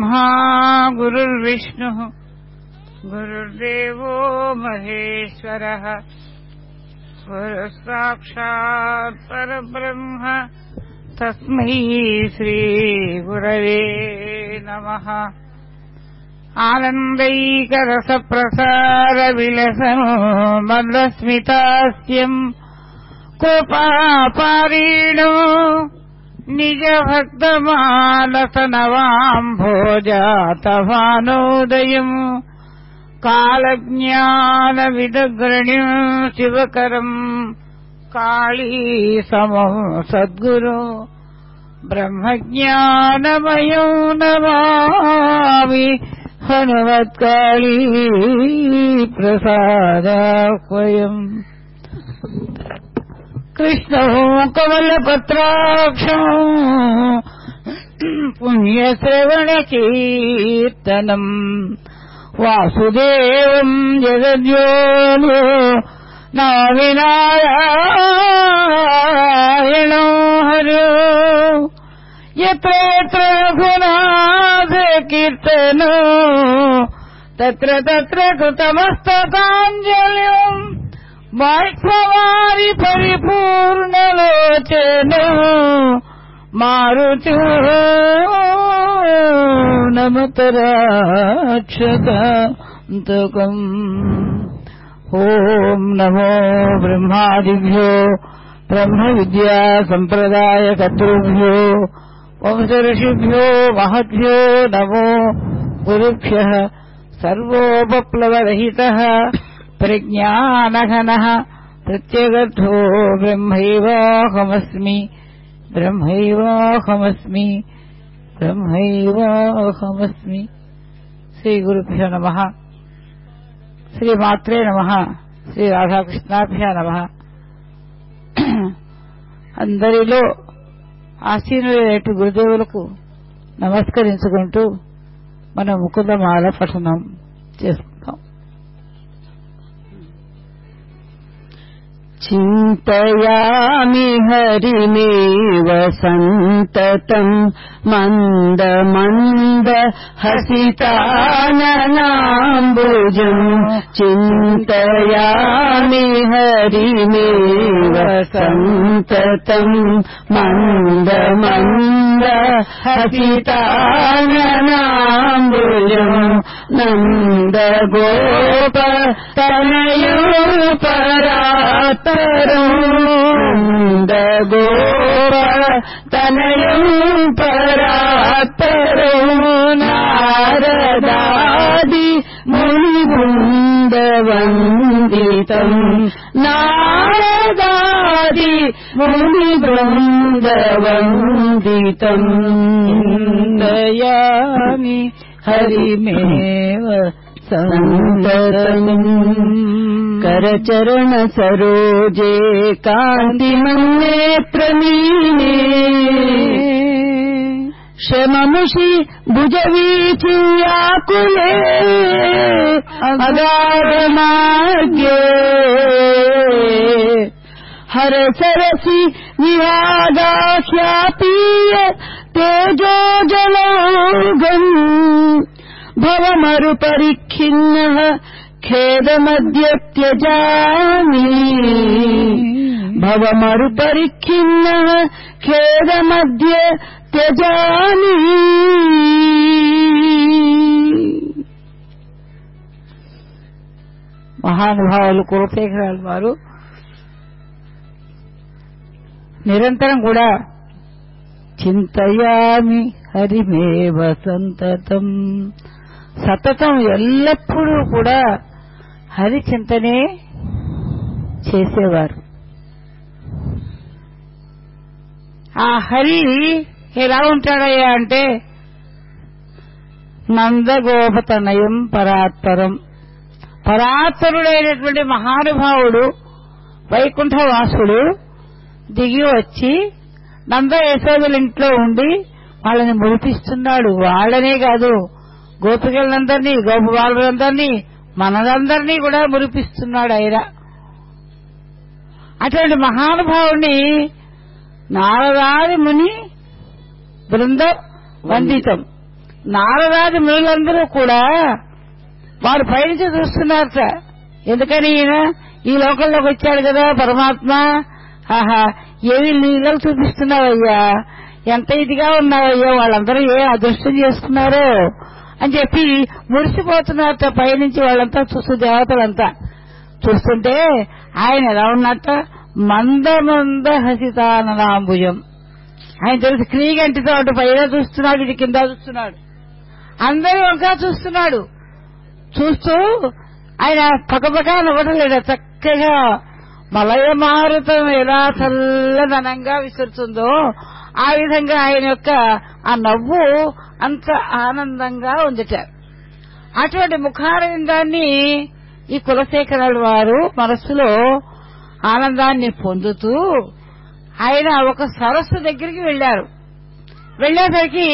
गुरुर्ब्रह्मा गुरुर्विष्णुः गुरुर्देवो महेश्वरः गुरुः साक्षात् परब्रह्म तस्मै श्रीगुरवे नमः आनन्दैकरसप्रसारविलसनो मन्दस्मितास्यम् कृपापारीणो निजभक्तमानसनवाम्भोजातभानोदयम् कालज्ञानविदग्रणिम् शिवकरम् काळी समम् सद्गुरु ब्रह्मज्ञानमयो नमामि हनुमत्काळी प्रसादाह्वयम् कृष्णो कमलपत्राक्षम् पुण्यश्रवणकीर्तनम् वासुदेवम् जगद्योनो नाविनारायणो हरो यत्र यत्र रघुनाथकीर्तनो तत्र तत्र कृतमस्तकाञ्जलिम् बाष्पवारि परिपूर्णलोचन मारुति नमतराक्षकान्तकम् ॐ नमो ब्रह्मादिभ्यो ब्रह्मविद्या सम्प्रदायकर्तृभ्यो वंशऋषिभ्यो महद्भ्यो नमो गुरुभ्यः सर्वोपप्लवरहितः प्रज्ञानघनः प्रत्यगर्थो ब्रह्मैवाहमस्मि ब्रह्मैवाहमस्मि ब्रह्मैवाहमस्మి శ్రీ గురుభ్యో నమ శ్రీ మాత్రే నమ శ్రీ రాధాకృష్ణాభ్య నమ అందరిలో ఆసీనులైన గురుదేవులకు నమస్కరించుకుంటూ మన ముకుందమాల పఠనం చేసుకుంటాం चिन्तयामि हरिमेव सन्ततम् मन्द मन्द हसिताननाम्बुजम् चिन्तयामि हरिमेव सन्ततम् मन्द मन्द हसिताननाम्बुजम् नन्द गोप परात्तरम् गोप तनयम् परात्तरम् नारदादि मुनिवृन्दवन्दितम् नारदादि मुनिवृन्दवन्दितम् दयामि हरिमेव सन्ततम् करचरण सरोजे कान्तिमन्नेत्रमीने शममुषि भुजवीचिव्याकुले अगाधमार्गे हर सरसि विवादाख्यापीय तेजो जलोगम् भवमरुपरिखिन्नः खेदमद्य त्यजामि भवमरुपरिखिन्नः खेदमद्य त्यजामि మహానుభావులు కులశేఖరాలు వారు నిరంతరం కూడా చింతయామి హరిమేవ సంతతం సతతం ఎల్లప్పుడూ కూడా హరి చింతనే చేసేవారు ఆ హరి ఎలా ఉంటాడయ్యా అంటే నందగోపతనయం పరాత్పరం పరాత్పరుడైనటువంటి మహానుభావుడు వైకుంఠవాసుడు దిగి వచ్చి నంద యశోదల ఇంట్లో ఉండి వాళ్ళని మురిపిస్తున్నాడు వాళ్ళనే కాదు గోపికలందరినీ గోపబాలులందరినీ మనలందరినీ కూడా మురిపిస్తున్నాడు ఆయన అటువంటి మహానుభావుని నారదాది ముని బృంద వందితం నారదాది మునులందరూ కూడా వారు పైనుంచి చూస్తున్నారట ఎందుకని ఈయన ఈ లోకంలోకి వచ్చాడు కదా పరమాత్మ ఆహా ఏమి లీలలు చూపిస్తున్నావయ్యా ఎంత ఇదిగా ఉన్నావయ్యా వాళ్ళందరూ ఏ అదృష్టం చేస్తున్నారు అని చెప్పి మురిసిపోతున్నారట పైనుంచి వాళ్ళంతా చూస్తూ దేవతలంతా చూస్తుంటే ఆయన ఎలా ఉన్నట్ట మంద మంద హసితాననాంబుజం ఆయన తెలుసు క్రీగంటితో అటు పైన చూస్తున్నాడు ఇటు కింద చూస్తున్నాడు అందరూ ఇంకా చూస్తున్నాడు చూస్తూ ఆయన పక్కపక్క నవ్వటలేడు చక్కగా మలయ మారుతం ఎలా చల్లదనంగా విసురుతుందో ఆ విధంగా ఆయన యొక్క ఆ నవ్వు అంత ఆనందంగా ఉందిట అటువంటి ముఖారవిందాన్ని ఈ కులశేఖరుల వారు మనస్సులో ఆనందాన్ని పొందుతూ ఆయన ఒక సరస్సు దగ్గరికి వెళ్లారు వెళ్లేసరికి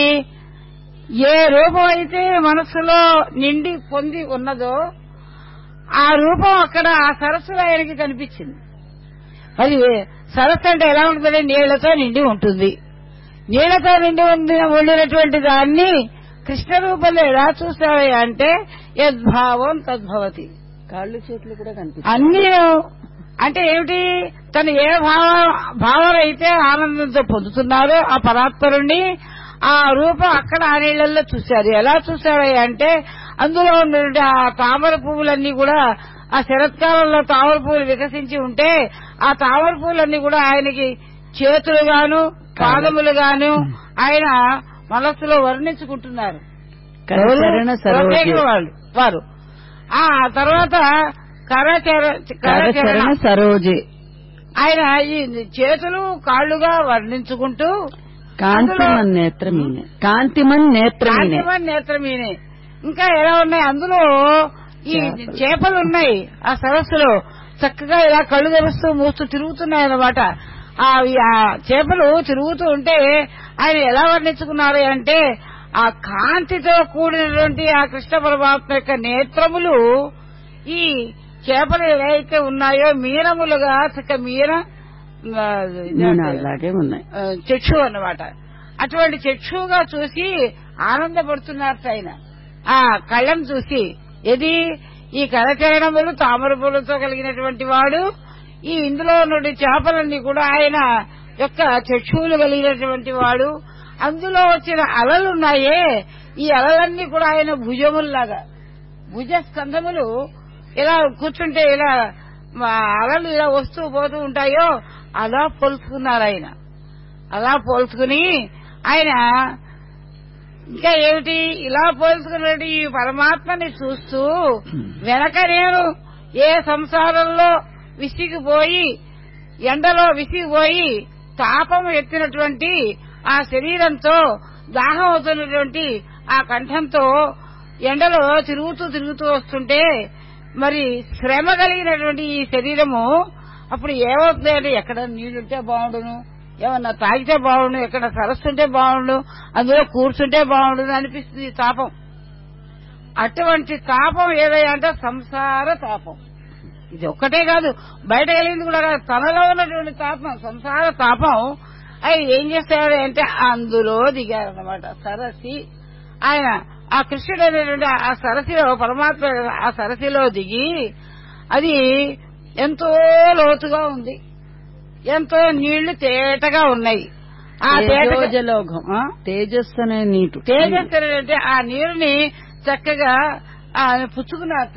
ఏ రూపం అయితే మనస్సులో నిండి పొంది ఉన్నదో ఆ రూపం అక్కడ ఆ సరస్సులో ఆయనకి కనిపించింది మరి సరస్సు అంటే ఎలా ఉంటుందంటే నీళ్లతో నిండి ఉంటుంది నీళ్లతో నిండి ఉంది ఉండినటువంటి దాన్ని కృష్ణ రూపంలో ఎలా చూసావే అంటే యద్భావం తద్భవతి కాళ్ళు చేతులు కూడా కనిపిస్తాయి అన్ని అంటే ఏమిటి తను ఏ భావ భావం అయితే ఆనందంతో పొందుతున్నారో ఆ పరాత్పరుణ్ణి ఆ రూపం అక్కడ ఆ నీళ్లలో చూశారు ఎలా చూశారు అంటే అందులో ఉన్నటువంటి ఆ తామర పువ్వులన్నీ కూడా ఆ శరత్కాలంలో తామర పువ్వులు వికసించి ఉంటే ఆ తామర పువ్వులన్నీ కూడా ఆయనకి చేతులుగాను పాదములుగాను ఆయన మనస్సులో వర్ణించుకుంటున్నారు కరచరణ సరోజ ప్రత్యేక వాళ్ళు వారు ఆ తర్వాత కరచర కరచరణ కరచరణ సరోజే ఆయన ఈ చేతులు కాళ్లుగా వర్ణించుకుంటూ కాంతిమన్ నేత్రమీనే కాంతిమన్ నేత్రమీనే కాంతిమన్ నేత్రమీనే ఇంకా ఎలా ఉన్నాయి అందులో ఈ చేపలు ఉన్నాయి ఆ సరస్సులో చక్కగా ఇలా కళ్ళు తెరుస్తూ మూస్తూ తిరుగుతున్నాయి అన్నమాట ఆ ఈ- ఆ చేపలు తిరుగుతూ ఉంటే ఆయన ఎలా వర్ణించుకున్నారు అంటే ఆ కాంతితో కూడినటువంటి ఆ కృష్ణ పరమాత్మ యొక్క నేత్రములు ఈ చేపలు ఎలా అయితే ఉన్నాయో మీనములుగా చక్క మీన ఆ, నేను అలాగే ఉన్నాయి ఆ, చక్షు అన్నమాట అటువంటి చక్షుగా చూసి ఆనందపడుతున్నారు ఆయన ఆ కళ్ళను చూసి ఇది ఈ కరచరణములు తామర పూలతో కలిగినటువంటి వాడు ఈ ఇందులో నుండి చేపలన్నీ కూడా ఆయన యొక్క చక్షువులు కలిగినటువంటి వాడు అందులో వచ్చిన అలలున్నాయే ఈ అలలన్నీ కూడా ఆయన భుజముల్లాగా భుజ స్కంధములు ఇలా కూర్చుంటే ఇలా మా అలలు ఇలా వస్తూ పోతూ ఉంటాయో అలా పోల్చుకున్నారు ఆయన అలా పోల్చుకుని ఆయన ఇంకా ఏమిటి ఇలా పోల్చుకున్నట్టు ఈ పరమాత్మని చూస్తూ వెనక నేను ఏ సంసారంలో విసిగిపోయి ఎండలో విసిగిపోయి తాపం ఎత్తినటువంటి ఆ శరీరంతో దాహం అవుతున్నటువంటి ఆ కంఠంతో ఎండలో తిరుగుతూ తిరుగుతూ వస్తుంటే మరి శ్రమ కలిగినటువంటి ఈ శరీరము అప్పుడు ఏమవుతుంది అంటే ఎక్కడ నీళ్లుంటే బాగుండును ఏమన్నా తాగితే బాగుండు ఎక్కడ సరస్సుంటే బాగుండు అందులో కూర్చుంటే బాగుండు అనిపిస్తుంది ఈ తాపం అటువంటి తాపం ఏదయ్యా అంటే సంసార తాపం ఇది ఒక్కటే కాదు బయట కలిగింది కూడా కాదు తనలో ఉన్నటువంటి తాపం సంసార తాపం ఆయన ఏం చేస్తాడు అంటే అందులో దిగారనమాట సరసి ఆయన ఆ కృష్ణుడు అనేటువంటి ఆ సరసిలో పరమాత్మ ఆ సరసిలో దిగి అది ఎంతో లోతుగా ఉంది ఎంతో నీళ్లు తేటగా ఉన్నాయి ఆ తేట తేజోజలోఘం ఆ? తేజస్సు అనే నీటు తేజస్సు అనేటువంటి ఆ నీరుని చక్కగా ఆ పుచ్చుకున్నారట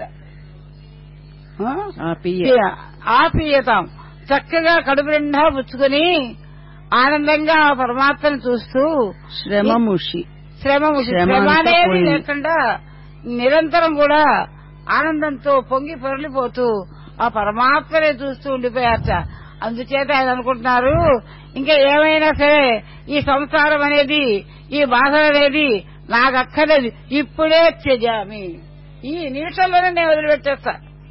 ఆ? ఆ పియ్య ఆపీయతాం చక్కగా కడుపు నిండా పుచ్చుకుని ఆనందంగా ఆ పరమాత్మను చూస్తూ శ్రమముషి శ్రమము శ్రమ శ్రమ అంతా అనేది పోయింది. లేకుండా నిరంతరం కూడా ఆనందంతో పొంగి పొరలిపోతూ ఆ పరమాత్మనే చూస్తూ ఉండిపోయారట అందుచేత ఆయన అనుకుంటున్నారు ఇంకా ఏమైనా సరే ఈ సంసారం అనేది ఈ బాధ అనేది నాకు అక్కర్లేదు ఇప్పుడే త్యజామి ఈ నిమిషంలోనే నేను వదిలిపెట్టేస్తా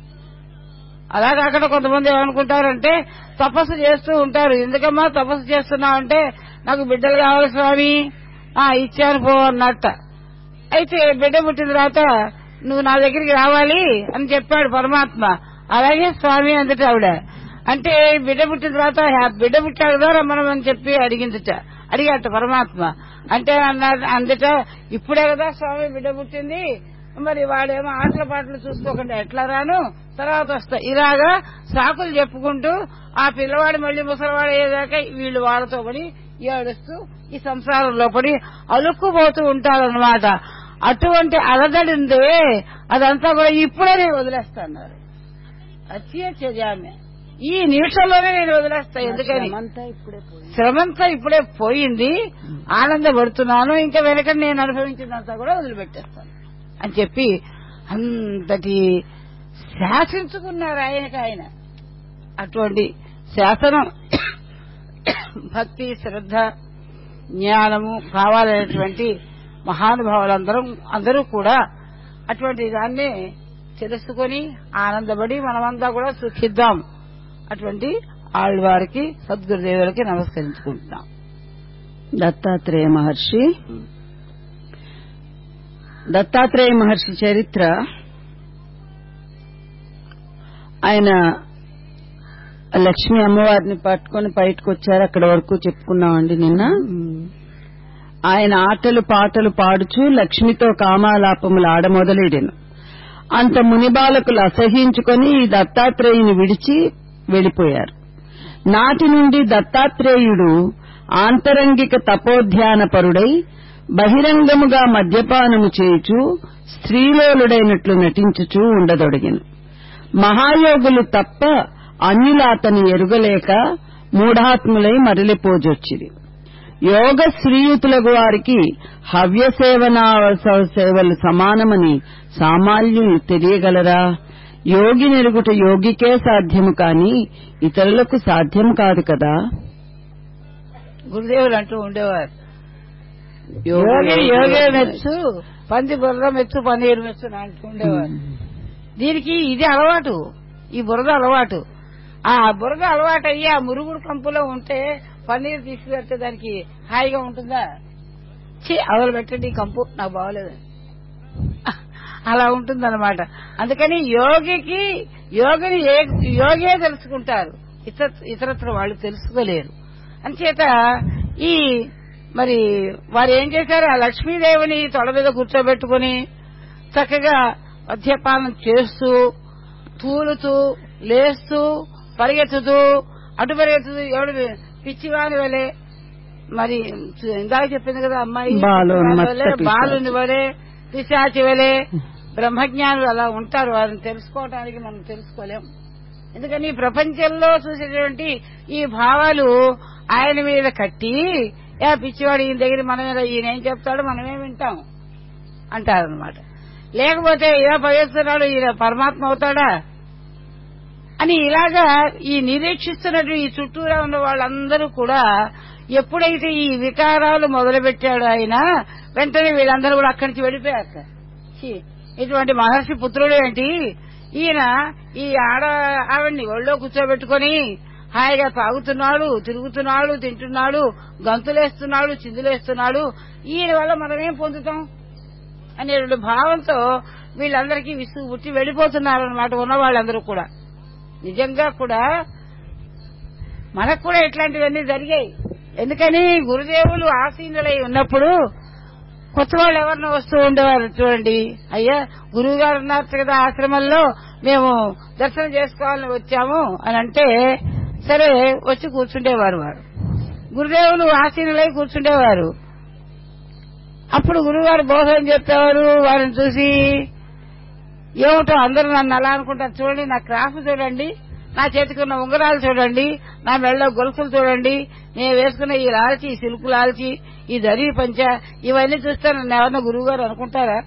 అలాగే అక్కడ కొంతమంది ఏమనుకుంటారంటే తపస్సు చేస్తూ ఉంటారు ఎందుకమ్మా తపస్సు చేస్తున్నావు అంటే నాకు బిడ్డలు కావాలి స్వామి ఆ ఇచ్చాను పో అన్నట్ట అయితే బిడ్డ పుట్టిన తర్వాత నువ్వు నా దగ్గరికి రావాలి అని చెప్పాడు పరమాత్మ అలాగే స్వామి అందుట ఆవిడ అంటే బిడ్డ పుట్టిన తర్వాత "హా, బిడ్డ పుట్టాడు కదా రమ్మనమని చెప్పి అడిగిందిట అడిగట పరమాత్మ అంటే అన్నారు అందుట ఇప్పుడే కదా స్వామి బిడ్డ పుట్టింది మరి వాడేమో ఆటల పాటలు చూసుకోకుండా ఎట్లా రాను తర్వాత వస్తా ఇలాగా సాకులు చెప్పుకుంటూ ఆ పిల్లవాడు మళ్ళీ ముసలివాడు అయ్యేదాకా వీళ్ళు వాళ్ళతో పడి ఏడుస్తూ ఈ సంసారంలో పడి అలుక్కుపోతూ ఉంటారన్నమాట అటువంటి అలదడిందే అదంతా కూడా ఇప్పుడే నేను వదిలేస్తాన్నారు అచ్చే చర్యామే ఈ నిమిషంలోనే నేను వదిలేస్తా ఎందుకని శ్రమంతా ఇప్పుడే పోయింది శ్రమంతా ఇప్పుడే పోయింది ఆనందపడుతున్నాను ఇంకా వెనక నేను అనుభవించినంతా కూడా వదిలిపెట్టేస్తాను అని చెప్పి అంతటి శాసించుకున్నారు ఆయనకి ఆయన అటువంటి శాసనం భక్తి శ్రద్ధ జ్ఞానము కావాలనేటువంటి మహానుభావులందరూ అందరూ కూడా అటువంటి దాన్ని తెలుసుకొని ఆనందపడి మనమంతా కూడా సుఖిద్దాం అటువంటి ఆళ్వారికి సద్గురుదేవులకి నమస్కరించుకుంటున్నాం దత్తాత్రేయ మహర్షి దత్తాత్రేయ మహర్షి చరిత్ర ఆయన లక్ష్మి అమ్మవారిని పట్టుకొని బయటకు వచ్చారు అక్కడ వరకు చెప్పుకున్నామండి నిన్న ఆయన ఆటలు పాటలు పాడుచు లక్ష్మితో కామాలాపములు ఆడమొదలెడెను అంత మునిబాలకులు అసహించుకొని ఈ దత్తాత్రేయుని విడిచి వెళ్లిపోయారు నాటి నుండి దత్తాత్రేయుడు ఆంతరంగిక తపోధ్యానపరుడై బహిరంగముగా మద్యపానము చేయుచు స్త్రీలోలుడైనట్లు నటించుచూ ఉండదొడిగిను మహాయోగులు తప్ప అన్యుల అతని ఎరుగలేక మూఢాత్ములై మరలిపోజొచ్చిరి యోగ శ్రీయుతులకు వారికి హవ్య సేవనా సేవలు సమానమని సామాన్యులు తెలియగలరా యోగి నెరుగుట యోగికే సాధ్యము కాని ఇతరులకు సాధ్యం కాదు కదా గురుదేవులు అంటూ ఉండేవారు యోగి యోగే మెచ్చు పంది బురద మెచ్చు పన్నీరు మెచ్చు అని అంటూ ఉండేవారు దీనికి ఇది అలవాటు ఈ బురద అలవాటు ఆ బురద అలవాటు అయ్యి ఆ మురుగుడు కంపులో ఉంటే పన్నీరు తీసుకువెళ్తే దానికి హాయిగా ఉంటుందా ఛీ అవలు పెట్టండి ఈ కంపు నాకు బాగోలేదు అలా ఉంటుందన్నమాట అందుకని యోగికి యోగిని ఏ- యోగే తెలుసుకుంటారు ఇతర ఇతరత్ర వాళ్ళు తెలుసుకోలేరు అంచేత ఈ మరి వారు ఏం చేశారు ఆ లక్ష్మీదేవిని తొడ మీద కూర్చోబెట్టుకుని చక్కగా మద్యపానం చేస్తూ తూలుతూ లేస్తూ పరిగెత్తుతూ అటు పరిగెత్తుతూ ఎవడు పిచ్చివాని వలె మరి ఇందాక చెప్పింది కదా అమ్మాయి బాలోన్మత్త వలె, పిశాచి. బాలుని వలె పిశాచి వలె బ్రహ్మజ్ఞానులు అలా ఉంటారు వారిని తెలుసుకోవడానికి మనం తెలుసుకోలేం ఎందుకని ఈ ప్రపంచంలో చూసేటువంటి ఈ భావాలు ఆయన మీద కట్టి ఏ పిచ్చివాడు ఈయన దగ్గర మన మీద ఈయన ఏం చెప్తాడో మనమే వింటాం అంటారనమాట లేకపోతే ఏ పగేస్తున్నాడు ఈయన పరమాత్మ అవుతాడా అని ఇలాగా ఈ నిరీక్షిస్తున్నట్టు ఈ చుట్టూరా ఉన్న వాళ్ళందరూ కూడా ఎప్పుడైతే ఈ వికారాలు మొదలుపెట్టాడు ఆయన వెంటనే వీళ్ళందరూ కూడా అక్కడి నుంచి వెళ్ళిపోయారు ఛీ, ఇటువంటి మహర్షి పుత్రుడు ఏంటి ఈయన ఈ ఆడ ఆవిడ్ని ఒళ్ళో కూర్చోబెట్టుకొని హాయిగా తాగుతున్నాడు తిరుగుతున్నాడు తింటున్నాడు గంతులేస్తున్నాడు చిందులేస్తున్నాడు ఈయన వల్ల మనమేం పొందుతాం అనేటువంటి భావంతో వీళ్ళందరికీ విసుగు పుట్టి వెళ్ళిపోతున్నారన్నమాట ఉన్న వాళ్ళందరూ కూడా నిజంగా కూడా మనకు కూడా ఇట్లాంటివన్నీ జరిగాయి ఎందుకని గురుదేవులు ఆసీనులై ఉన్నప్పుడు కొత్త వాళ్ళు ఎవరినో వస్తూ ఉండేవారు చూడండి అయ్యా గురువు గారు ఉన్నారు కదా ఆశ్రమంలో మేము దర్శనం చేసుకోవాలని వచ్చాము అని అంటే సరే వచ్చి కూర్చుండేవారు వారు గురుదేవులు ఆసీనులై కూర్చుండేవారు అప్పుడు గురువుగారు బోధన చెప్పేవారు వారిని చూసి ఏమిటో అందరూ నన్ను అలా అనుకుంటారు చూడండి నా క్రాఫ్ చూడండి నా చేతికి ఉన్న ఉంగరాలు చూడండి నా మెడలో గొలుసులు చూడండి నేను వేసుకున్న ఈ లాల్చి ఈ సిల్కు లాల్చి ఈ దరి పంచ ఇవన్నీ చూస్తే నన్ను ఎవరన్నా గురువు గారు అనుకుంటారా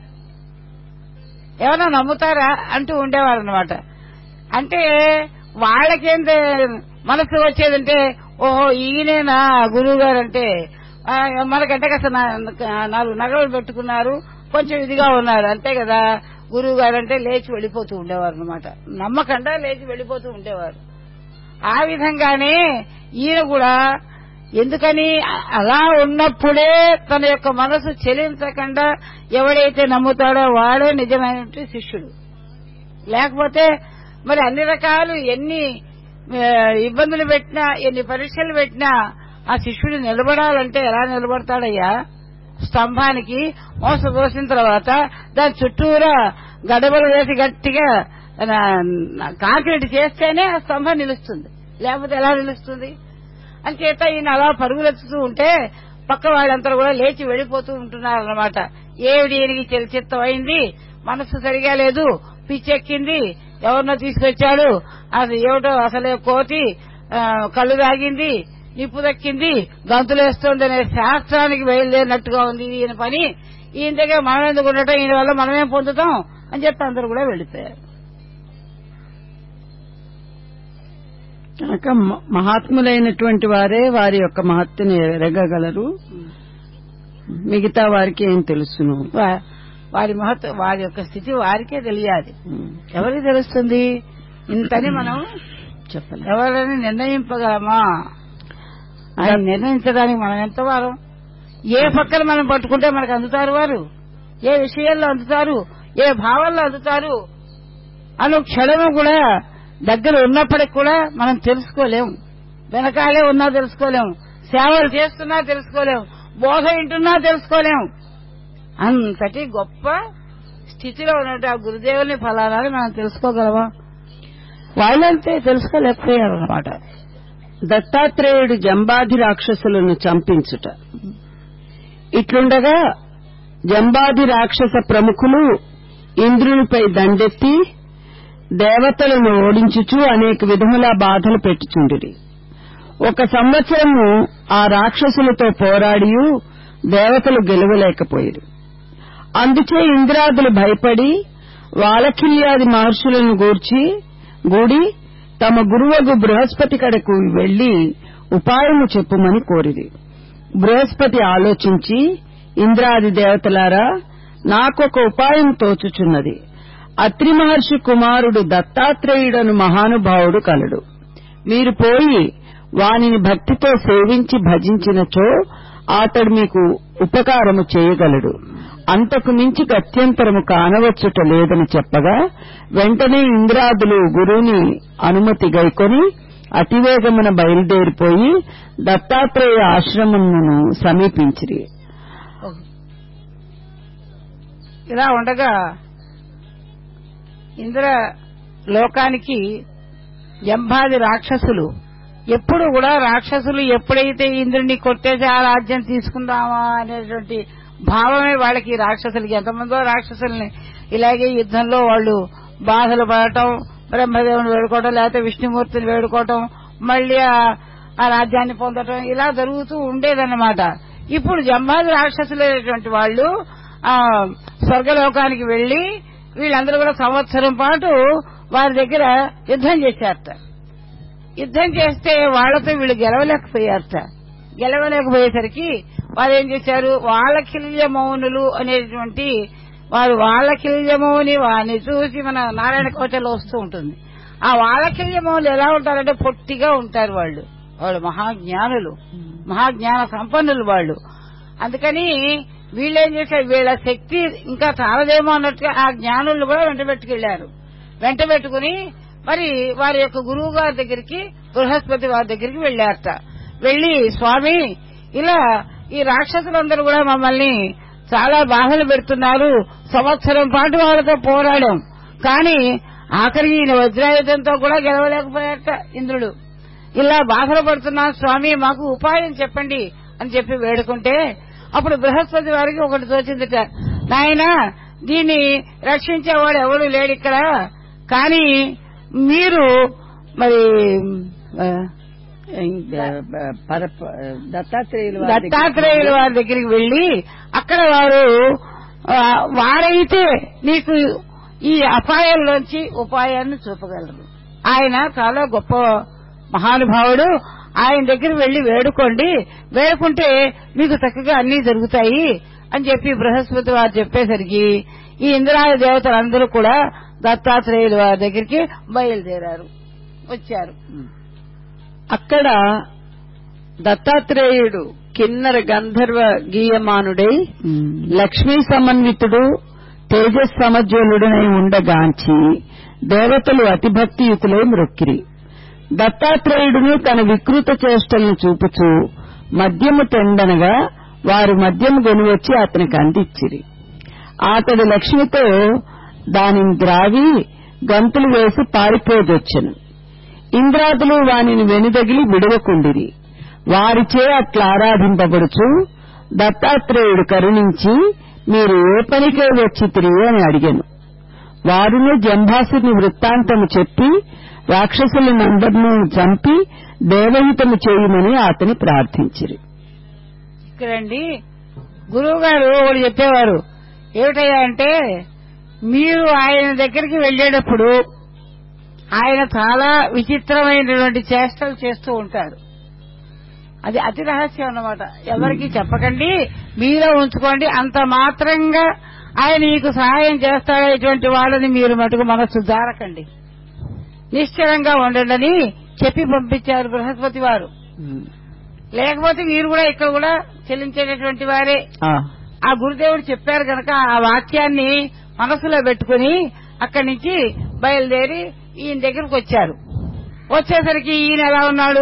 ఎవరన్నా నమ్ముతారా అంటూ ఉండేవారు అనమాట అంటే వాళ్ళకేంత మనసు వచ్చేదంటే ఓహో ఈయనేనా గురువు గారు అంటే ఆ, మనకంటే కాస్త నా- నాలుగు నగలు పెట్టుకున్నారు కొంచెం ఇదిగా ఉన్నారు అంతే కదా గురువు గారు అంటే లేచి వెళ్ళిపోతూ ఉండేవారు అనమాట నమ్మకండా లేచి వెళ్ళిపోతూ ఉండేవారు ఆ విధంగానే ఈయన కూడా ఎందుకని అ- అలా ఉన్నప్పుడే తన యొక్క మనసు చెలించకుండా ఎవడైతే నమ్ముతాడో వాడే నిజమైనటువంటి శిష్యుడు లేకపోతే మరి అన్ని రకాలు ఎన్ని ఆ, ఇబ్బందులు పెట్టినా ఎన్ని పరీక్షలు పెట్టినా ఆ శిష్యుడు నిలబడాలంటే ఎలా నిలబడతాడయ్యా స్తంభానికి మోస పోసిన తర్వాత దాని చుట్టూరా గడబలు వేసి గట్టిగా నా- కాంక్రీట్ చేస్తేనే ఆ స్తంభం నిలుస్తుంది లేకపోతే ఎలా నిలుస్తుంది అంచేత ఈయన అలా పరుగులెత్తుతూ ఉంటే పక్క వాళ్ళంతా కూడా లేచి వెళ్లిపోతూ ఉంటున్నారు అనమాట ఏమిటి ఈయనకి చలచిత్తం అయింది మనసు సరిగా లేదు పిచ్చెక్కింది ఎవరినో తీసుకొచ్చాడు అది ఏమిటో అసలే కోతి ఆ, కళ్ళు తాగింది నిప్పు దక్కింది గంతులేస్తోంది అనే శాస్త్రానికి బయలుదేరినట్టుగా ఉంది ఈయన పని ఈయన దగ్గర మనం ఎందుకు ఉండటం ఈయన వల్ల మనమేం పొందుతాం అని చెప్పి అందరూ కూడా వెళ్లిపోయారు కనుక మ- మహాత్ములైనటువంటి వారే వారి యొక్క మహత్తుని ఎరగగలరు మిగతా వారికి ఏం తెలుసును వా- వారి మహత్వ వారి యొక్క స్థితి వారికే తెలియాలి ఎవరికి తెలుస్తుంది ఇంతని మనం చెప్పలేదు ఎవరిని నిర్ణయింపగలమా ఆయన నిర్ణయించడానికి మనం ఎంత వారం ఏ పక్కన మనం పట్టుకుంటే మనకు అందుతారు వారు ఏ విషయాల్లో అందుతారు ఏ భావాల్లో అందుతారు అను క్షణము కూడా దగ్గర ఉన్నప్పటికి కూడా మనం తెలుసుకోలేము వెనకాలే ఉన్నా తెలుసుకోలేము సేవలు చేస్తున్నా తెలుసుకోలేము బోధ వింటున్నా తెలుసుకోలేము అంతటి గొప్ప స్థితిలో ఉన్నట్టు ఆ గురుదేవుని ఫలానాన్ని మనం తెలుసుకోగలమా వాళ్ళంతే తెలుసుకోలేకపోయారు అనమాట దత్తాత్రేయుడు జంబాది రాక్షసులను చంపించుట ఇట్లుండగా జంబాది రాక్షస ప్రముఖులు ఇంద్రునిపై దండెత్తి దేవతలను ఓడించుచు అనేక విధముల బాధలు పెట్టుచుండిరి ఒక సంవత్సరము ఆ రాక్షసులతో పోరాడియు దేవతలు గెలవలేకపోయిరు అందుచే ఇంద్రాదులు భయపడి వాలకిల్యాది మహర్షులను గూర్చి గూడి తమ గురువగు బృహస్పతి కడకు వెళ్లి ఉపాయము చెప్పుమని కోరిది బృహస్పతి ఆలోచించి ఇంద్రాది దేవతలారా నాకొక ఉపాయం తోచుచున్నది అత్రి మహర్షి కుమారుడు దత్తాత్రేయుడను మహానుభావుడు కలడు మీరు పోయి వానిని భక్తితో సేవించి భజించినచో అతడు మీకు ఉపకారము చేయగలడు అంతకు మించి గత్యంతరము కానవచ్చుట లేదని చెప్పగా వెంటనే ఇంద్రాదులు గురువుని అనుమతి గైకొని అతివేగమున బయలుదేరిపోయి దత్తాత్రేయ ఆశ్రమమును సమీపించిరి ఇలా ఉండగా ఇంద్ర లోకానికి జంబాది రాక్షసులు ఎప్పుడు కూడా రాక్షసులు ఎప్పుడైతే ఇంద్రుడిని కొట్టేసి ఆ రాజ్యం తీసుకుందామా అనేటువంటి భావమే వాళ్ళకి రాక్షసులకి ఎంతమందో రాక్షసుల్ని ఇలాగే యుద్ధంలో వాళ్ళు బాధలు పడటం బ్రహ్మదేవుని వేడుకోవటం లేకపోతే విష్ణుమూర్తిని వేడుకోవటం మళ్ళీ ఆ- ఆ రాజ్యాన్ని పొందటం ఇలా జరుగుతూ ఉండేదన్నమాట ఇప్పుడు జంబాది రాక్షసులైనటువంటి వాళ్ళు ఆ స్వర్గలోకానికి వెళ్లి వీళ్ళందరూ కూడా సంవత్సరం పాటు వారి దగ్గర యుద్ధం చేశారట యుద్ధం చేస్తే వాళ్లతో వీళ్ళు గెలవలేకపోయారట గెలవలేకపోయేసరికి వారు ఏం చేశారు వాళ్ళకిల్య మౌనులు అనేటువంటి వారు వాళ్ళకిల్య మౌని వారిని చూసి మన నారాయణ కోటలో వస్తూ ఉంటుంది ఆ వాళ్ళకిల్య మౌనులు ఎలా ఉంటారంటే పొట్టిగా ఉంటారు వాళ్ళు వాళ్ళు మహాజ్ఞానులు మహాజ్ఞాన సంపన్నులు వాళ్ళు అందుకని వీళ్ళేం చేశారు వీళ్ళ శక్తి ఇంకా చాలదేమో అన్నట్టుగా ఆ జ్ఞానులు కూడా వెంట పెట్టుకెళ్లారు వెంట పెట్టుకుని మరి వారి యొక్క గురువు గారి దగ్గరికి బృహస్పతి వారి దగ్గరికి వెళ్లారట వెళ్లి స్వామి ఇలా ఈ రాక్షసులందరూ కూడా మమ్మల్ని చాలా బాధలు పెడుతున్నారు సంవత్సరం పాటు వాళ్ళతో పోరాడాం కానీ ఆఖరికి ఈయన వజ్రాయుధంతో కూడా గెలవలేకపోయారట ఇంద్రుడు ఇలా బాధలు పడుతున్నాం స్వామి మాకు ఉపాయం చెప్పండి అని చెప్పి వేడుకుంటే అప్పుడు బృహస్పతి వారికి ఒకటి తోచిందిట నాయన దీన్ని రక్షించేవాడు ఎవడు లేడు ఇక్కడ కానీ మీరు మరి ఆ, పరప- దత్తాత్రేయులు వారి దగ్గరికి దత్తాత్రేయుల వారి దగ్గరికి వెళ్లి అక్కడ వారు ఆ, వారైతే నీకు ఈ అపాయంలోంచి ఉపాయాన్ని చూపగలరు ఆయన చాలా గొప్ప మహానుభావుడు ఆయన దగ్గర వెళ్లి వేడుకోండి వేడుకుంటే మీకు చక్కగా అన్ని జరుగుతాయి అని చెప్పి బృహస్పతి వారు చెప్పేసరికి ఈ ఇంద్రాయ దేవతలందరూ కూడా దత్తాత్రేయుల వారి దగ్గరికి బయలుదేరారు వచ్చారు అక్కడ దత్తాత్రేయుడు కిన్నర గంధర్వ గీయమానుడై లక్ష్మీ సమన్వితుడు తేజస్ సమజ్వలుడనై ఉండగాంచి దేవతలు అతిభక్తియుతులై మ్రొక్కిరి దత్తాత్రేయుడును తన వికృత చేష్టలను చూపుచు మద్యము తెండనగా వారు మద్యము గొనివచ్చి అతనికి అందించిరి అతడు లక్ష్మితో దానిని ద్రావి గంతులు వేసి పారిపోదొచ్చెను ఇంద్రాదులు వానిని వెనుదగిలి విడవకుండిరి వారిచే అట్లా ఆరాధింపబడుచు దత్తాత్రేయుడు కరుణించి మీరు ఏ పనికే వచ్చితిరి అని అడిగాను వారును జంభాసుని వృత్తాంతము చెప్పి రాక్షసులనందరినూ చంపి దేవహితము చేయమని అతని ప్రార్థించిరి ఇక్కడండి గురువు గారు ఒకడు చెప్పేవారు ఏమిటయ్యా అంటే మీరు ఆయన దగ్గరికి వెళ్ళేటప్పుడు ఆయన చాలా విచిత్రమైనటువంటి చేష్టలు చేస్తూ ఉంటాడు అది అతి రహస్యం అన్నమాట ఎవరికి చెప్పకండి మీలో ఉంచుకోండి అంత మాత్రంగా ఆయన మీకు సహాయం చేస్తాడేటువంటి వాళ్ళని మీరు మటుకు మనస్సు జారకండి నిశ్చలంగా ఉండండి అని చెప్పి పంపించారు బృహస్పతి వారు లేకపోతే వీరు కూడా ఇక్కడ కూడా చెల్లించేటటువంటి వారే ఆ, ఆ గురుదేవుడు చెప్పారు గనక ఆ వాక్యాన్ని మనసులో పెట్టుకుని అక్కడి నుంచి బయలుదేరి ఈయన దగ్గరకు వచ్చారు వచ్చేసరికి ఈయన ఎలా ఉన్నాడు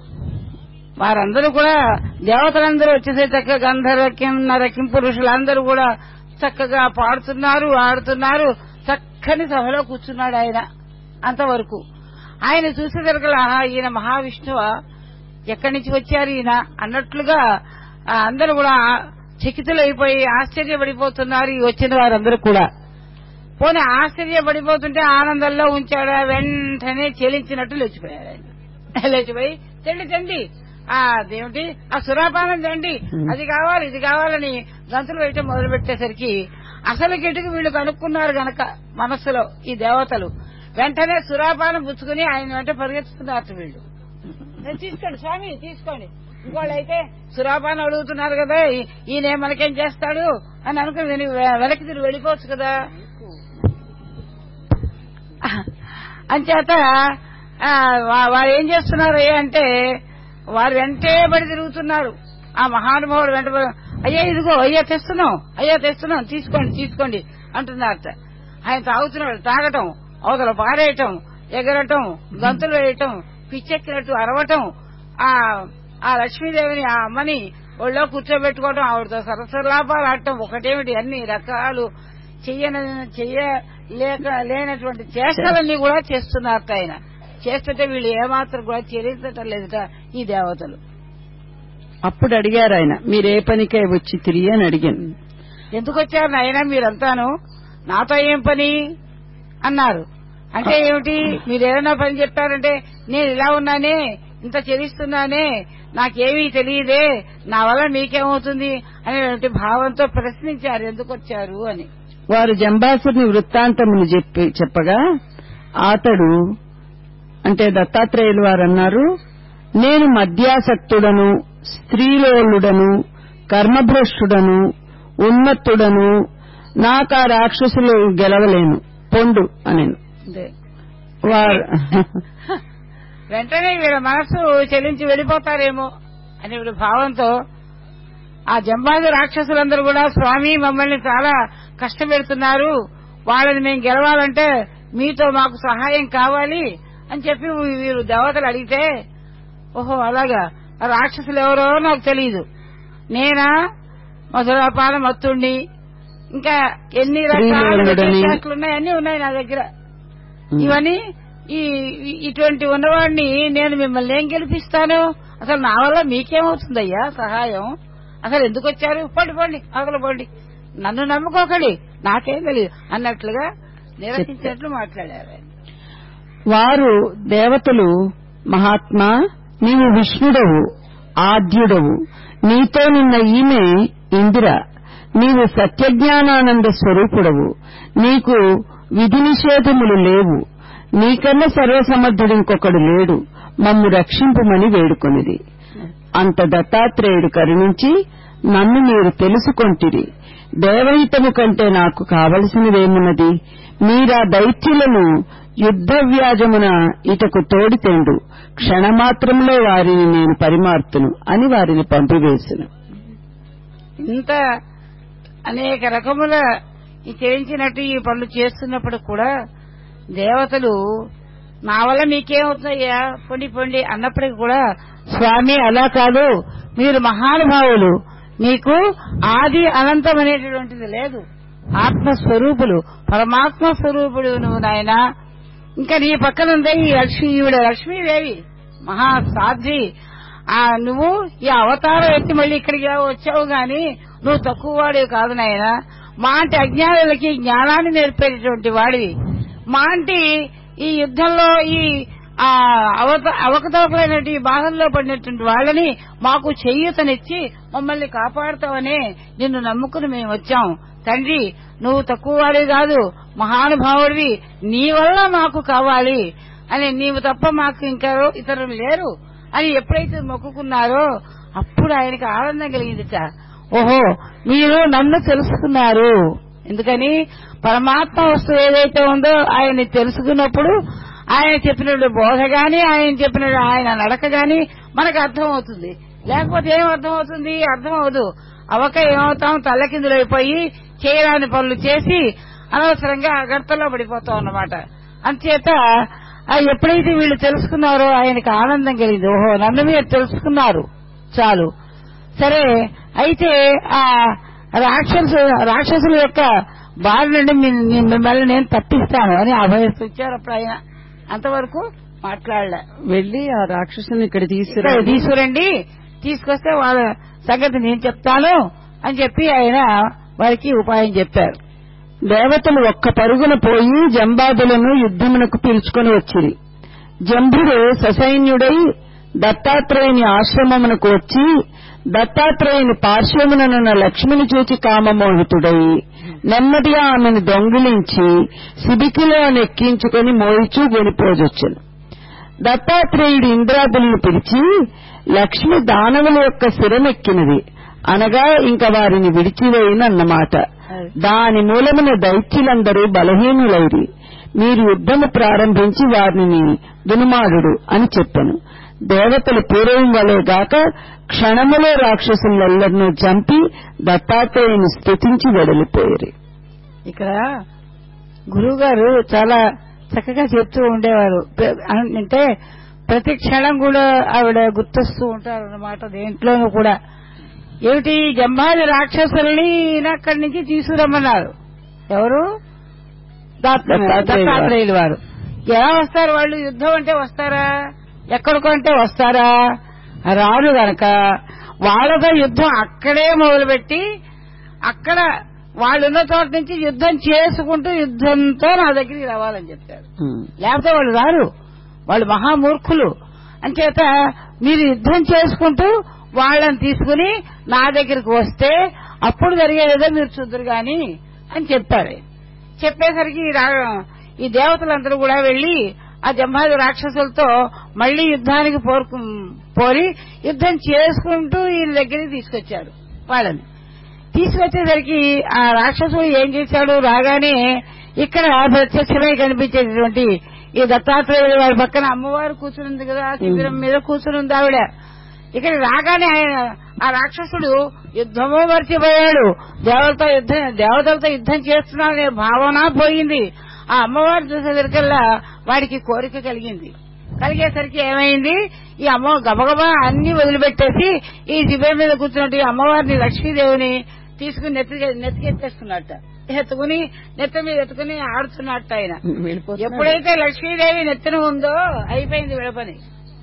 వారందరూ కూడా దేవతలందరూ వచ్చేసరికి చక్కగా గంధర్వ కిన్నర కింపురుషులందరూ కూడా చక్కగా పాడుతున్నారు ఆడుతున్నారు చక్కని సభలో కూర్చున్నాడు ఆయన అంతవరకు ఆయన చూసేసరికి ఆహా ఈయన మహావిష్ణువ ఎక్కడి నుంచి వచ్చారు ఈయన అన్నట్లుగా ఆ, అందరూ కూడా చకితులైపోయి ఆశ్చర్యపడిపోతున్నారు ఈ వచ్చిన వారందరూ కూడా పోనీ ఆశ్చర్యపడిపోతుంటే ఆనందంలో ఉంచాడు వెంటనే చెలించినట్టు లేచిపోయారు ఆయన లేచిపోయి తెండి తెండి ఆ అదేమిటి ఆ సురాపానం తెండి అది కావాలి ఇది కావాలని గంతులు వేయటం మొదలు పెట్టేసరికి అసలు గిటుకు వీళ్ళు కనుక్కున్నారు గనక మనస్సులో ఈ దేవతలు వెంటనే సురాపానం పుచ్చుకుని ఆయన వెంట పరిగెత్తుతున్నారు వీళ్ళు "నేను తీసుకోండి స్వామి తీసుకోండి ఇంకోళ్ళు అయితే సురాపానం అడుగుతున్నారు కదా ఈ- ఈయన మనకేం చేస్తాడు అని అనుకుని వెను- వెనక్కి తిరిగి వెళ్ళిపోవచ్చు కదా అంచేత ఆ, వా- వారు ఏం చేస్తున్నారు అంటే వారు వెంటే పడి తిరుగుతున్నారు ఆ మహానుభావుడు వెంట పడి, అయ్యా ఇదిగో అయ్యా తెస్తున్నాం అయ్యా తెస్తున్నాం తీసుకోండి తీసుకోండి అంటున్నారట ఆయన తాగుతున్నాడు తాగటం అవతల పారేయటం ఎగరటం గంతులు వేయటం పిచ్చెక్కినట్టు అరవటం ఆ ఆ లక్ష్మీదేవిని ఆ అమ్మని ఒళ్ళో కూర్చోబెట్టుకోవటం ఆవిడతో సరసలాపాలు ఆడటం ఒకటేమిటి అన్ని రకాలు చెయ్యన చెయ్యలేక లేనటువంటి చేష్టలన్నీ కూడా చేస్తున్నారు ఆయన చేస్తుంటే వీళ్ళు ఏమాత్రం కూడా చెల్లించటం లేదట ఈ దేవతలు అప్పుడు అడిగారు ఆయన మీరే పనికై వచ్చి తిరిగి అని అడిగాను ఎందుకు వచ్చారు నాయన మీరంతాను నాతో ఏం పని అన్నారు అంటే ఏమిటి మీరు ఏదైనా పని చెప్పారంటే నేను ఇలా ఉన్నానే ఇంత చెల్లిస్తున్నానే నాకేమీ తెలియదే నా వల్ల మీకేమవుతుంది అనేటువంటి భావంతో ప్రశ్నించారు ఎందుకు వచ్చారు అని వారు జంబాసుని వృత్తాంతమును చెప్పి చెప్పగా అతడు అంటే దత్తాత్రేయులు వారు అన్నారు నేను మద్యాసక్తుడను స్త్రీలోలుడను కర్మభ్రష్టుడను ఉన్మత్తుడను నాకు ఆ రాక్షసులు గెలవలేను పొండు అని అంతే. వారు వెంటనే వీళ్ళ మనస్సు చెల్లించి వెళ్ళిపోతారేమో అనే వీళ్ళ భావంతో ఆ జంబాజు రాక్షసులందరూ కూడా స్వామి మమ్మల్ని చాలా కష్టపెడుతున్నారు వాళ్ళని మేము గెలవాలంటే మీతో మాకు సహాయం కావాలి అని చెప్పి వీరు దేవతలు అడిగితే ఓహో అలాగా ఆ రాక్షసులు ఎవరో నాకు తెలియదు నేనా మధురాపాల మత్తుణ్ణి ఇంకా ఎన్ని రకాల స్త్రీలోలుడని. చేష్టలు ఉన్నాయి అన్ని ఉన్నాయి నా దగ్గర ఇవన్నీ ఈ ఈ- ఇటువంటి ఉన్నవాడిని నేను మిమ్మల్ని ఏం గెలిపిస్తాను అసలు నా వల్ల మీకేమవుతుందయ్యా సహాయం అసలు ఎందుకు వచ్చారు పండి పండి అవతల పండి నన్ను నమ్ముకోకండి నాకేం తెలియదు అన్నట్లుగా నిరసించినట్లు మాట్లాడారు ఆయన. వారు దేవతలు మహాత్మా నీవు విష్ణుడవు ఆద్యుడవు నీతో నిన్న ఈమె ఇందిర నీవు సత్యజ్ఞానానంద స్వరూపుడవు నీకు విధి నిషేధములు లేవు నీకన్నా సర్వసమర్థుడు ఇంకొకడు లేడు మమ్ము రక్షింపుమని వేడుకొనిది అంత దత్తాత్రేయుడు కరుణించి నన్ను మీరు తెలుసుకొంటిరి దేవహితము కంటే నాకు కావలసినదేమున్నది మీరా దైత్యులను యుద్ధ వ్యాజమున ఇటకు తోడితెండు క్షణమాత్రంలో వారిని నేను పరిమార్తును అని వారిని పంపివేసును ఇంత అనేక రకముల ఈ చేయించినట్టు ఈ పనులు చేస్తున్నప్పుడు కూడా దేవతలు నా వల్ల మీకేమవుతుందయ్యా పొండి పొండి అన్నప్పటికీ కూడా స్వామి అలా కాదు మీరు మహానుభావులు మీకు ఆది అనంతం అనేటటువంటిది లేదు ఆత్మస్వరూపులు పరమాత్మ స్వరూపుడు నువ్వు నాయన ఇంకా నీ పక్కన ఉందే ఈ లక్ష్మి ఈవిడ లక్ష్మీదేవి మహా సాధ్వి ఆ నువ్వు ఈ అవతారం ఎత్తి మళ్ళీ ఇక్కడికి వచ్చావు గాని నువ్వు తక్కువ వాడివి కాదు నాయన మా అంటే అజ్ఞానులకి జ్ఞానాన్ని నేర్పేటటువంటి వాడివి మా అంటే ఈ యుద్ధంలో ఈ ఆ అవత అవకతవకలైనటువంటి ఈ బాధల్లో పడినటువంటి వాళ్ళని మాకు చెయ్యూతనిచ్చి మమ్మల్ని కాపాడుతావనే నిన్ను నమ్ముకుని మేము వచ్చాం తండ్రి నువ్వు తక్కువ వాడివి కాదు మహానుభావుడివి నీ వల్ల మాకు కావాలి అని నీవు తప్ప మాకు ఇంకా ఇతరులు లేరు అని ఎప్పుడైతే మొక్కుకున్నారో అప్పుడు ఆయనకి ఆనందం కలిగిందిట ఓహో మీరు నన్ను తెలుసుకున్నారు ఎందుకని పరమాత్మ వస్తువు ఏదైతే ఉందో ఆయన్ని తెలుసుకున్నప్పుడు ఆయన చెప్పినట్టు బోధ గాని ఆయన చెప్పినట్టు ఆయన నడక గాని మనకు అర్థమవుతుంది లేకపోతే ఏం అర్థమవుతుంది అర్థం అవదు అవక ఏమవుతాం తల్లకిందులైపోయి చేయరాని పనులు చేసి అనవసరంగా గర్తలో పడిపోతాం అన్నమాట అంచేత ఆ ఎప్పుడైతే వీళ్ళు తెలుసుకున్నారో ఆయనకి ఆనందం కలిగింది ఓహో నన్ను మీరు తెలుసుకున్నారు చాలు సరే అయితే ఆ రాక్షసు రాక్షసుల యొక్క బారి నుండి మీ- మీ- మిమ్మల్ని నేను తప్పిస్తాను అని అభయస్తూ ఇచ్చారు అప్పుడు ఆయన అంతవరకు మాట్లాడలే వెళ్లి ఆ రాక్షసుని ఇక్కడ తీసుకురా ఇక్కడ తీసుకురండి తీసుకొస్తే వాళ్ళ సంగతి నేను చెప్తాను అని చెప్పి ఆయన వారికి ఉపాయం చెప్పారు దేవతలు ఒక్క పరుగున పోయి జంబాదులను యుద్ధమునకు పిలుచుకొని వచ్చిరి జంభుడు ససైన్యుడై దత్తాత్రేయుని ఆశ్రమమునకు వచ్చి దత్తాత్రేయుని పార్శ్వముననున్న లక్ష్మిని చూచి కామమోహితుడై నెమ్మదిగా ఆమెను దొంగిలించి సిబికిలో నెక్కించుకొని మోయిచూ గొనిపోజొచ్చెను దత్తాత్రేయుడు ఇంద్రాదులను పిలిచి లక్ష్మి దానవుల యొక్క శిరమెక్కినది అనగా ఇంక వారిని విడిచివేయనన్నమాట దాని మూలమున దైత్యులందరూ బలహీనులైరి మీరు యుద్ధము ప్రారంభించి వారిని దునుమాడు అని చెప్పాను దేవతలు పూర్వం వలె గాక క్షణములో రాక్షసులెల్లరినూ చంపి దత్తాత్రేయుని స్థుతించి వెడలిపోయారు ఇక్కడ గురువు గారు చాలా చక్కగా చెప్తూ ఉండేవారు ప్ర- అంటే ప్రతి క్షణం కూడా ఆవిడ గుర్తొస్తూ ఉంటారు అన్నమాట దేంట్లోనూ కూడా ఏమిటి జంబాది రాక్షసుల్ని ఈయన అక్కడి నుంచి తీసుకురమ్మన్నారు ఎవరు దత్త- దత్తాత్రేయులు వారు. దత్తాత్రేయులు వారు ఎలా వస్తారు వాళ్ళు యుద్ధం అంటే వస్తారా ఎక్కడికంటే వస్తారా రారు గనక వాళ్ళతో యుద్ధం అక్కడే మొదలుపెట్టి అక్కడ వాళ్ళున్న చోట నుంచి యుద్ధం చేసుకుంటూ యుద్ధంతో నా దగ్గరికి రావాలని చెప్పారు లేకపోతే వాళ్ళు రారు వాళ్ళు మహామూర్ఖులు అంచేత మీరు యుద్ధం చేసుకుంటూ వాళ్ళని తీసుకుని నా దగ్గరికి వస్తే అప్పుడు జరిగేదేదో మీరు చూద్దరు గాని అని చెప్పారు చెప్పేసరికి ఈ రా- ఈ దేవతలందరూ కూడా వెళ్లి ఆ జంబాది రాక్షసులతో మళ్లీ యుద్ధానికి పోరుకు పోరి యుద్ధం చేసుకుంటూ వీళ్ళ దగ్గరికి తీసుకొచ్చారు వాళ్ళని తీసుకొచ్చేసరికి ఆ రాక్షసుడు ఏం చేశాడు రాగానే ఇక్కడ ప్రత్యక్షమై కనిపించేటటువంటి ఈ దత్తాత్రేయుడు వారి పక్కన అమ్మవారు కూర్చునుంది కదా శిబిరం మీద కూర్చునుంది ఆవిడ ఇక్కడ రాగానే ఆయన ఆ రాక్షసుడు యుద్ధమో మర్చిపోయాడు దేవతలతో యుద్ధం దేవతలతో యుద్ధం చేస్తున్నాడనే భావన పోయింది ఆ అమ్మవారు చూసేసరికల్లా వాడికి కోరిక కలిగింది కలిగేసరికి ఏమైంది ఈ అమ్మ గబగబా అన్ని వదిలిపెట్టేసి ఈ శిబిరం మీద కూర్చున్నట్టు ఈ అమ్మవారిని లక్ష్మీదేవిని తీసుకుని నెత్తి నెత్తికెత్తేస్తున్నట్ట ఎత్తుకుని నెత్తి మీద ఎత్తుకుని ఆడుతున్నట్ట ఆయన ఎప్పుడైతే లక్ష్మీదేవి నెత్తిన ఉందో అయిపోయింది విడపని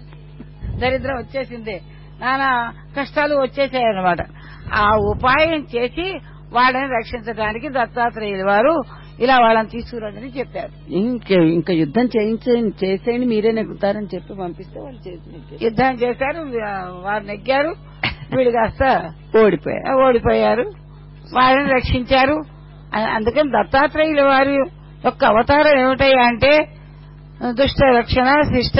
దరిద్రం వచ్చేసింది నానా కష్టాలు వచ్చేసాయి అన్నమాట ఆ ఉపాయం చేసి వాళ్ళని రక్షించడానికి దత్తాత్రేయులు వారు ఇలా వాళ్ళని తీసుకురండి చెప్పారు ఇంక ఇంకా యుద్ధం చేయించే చేసేయండి మీరే నెగ్గుతారని చెప్పి పంపిస్తే వాళ్ళు చేసి నెగ్గారు. యుద్ధం చేశారు వారు నెగ్గారు వీళ్ళు కాస్త ఓడిపోయారు ఓడిపోయారు వారిని రక్షించారు అ- అందుకని దత్తాత్రేయుల వారి యొక్క అవతారం ఏమిటయ్యా అంటే దుష్ట రక్షణ శిష్ట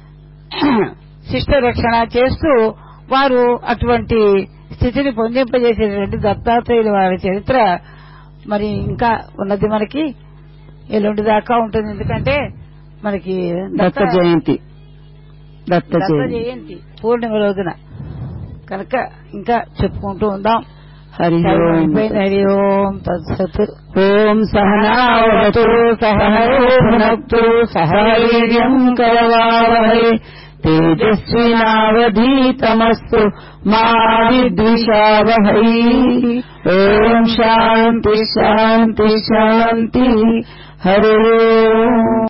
శిష్ట రక్షణ చేస్తూ వారు అటువంటి స్థితిని పొందింపజేసేటువంటి దత్తాత్రేయుల వారి చరిత్ర మరి ఇంకా ఉన్నది మనకి ఎల్లుండి దాకా ఉంటుంది ఎందుకంటే మనకి దత్త జయంతి దత్త దత్త జయంతి జయంతి పూర్ణిమ రోజున కనుక ఇంకా చెప్పుకుంటూ ఉందాం హరి ఓం అయిపోయింది. హరి ఓం తత్సత్ ఓం సహనావతు సహనో భునక్తు సహ వీర్యం కరవావహై తేజస్వినావధీతమస్తు మా విద్విషావహై ఓం శాంతి శాంతి శాంతి హరే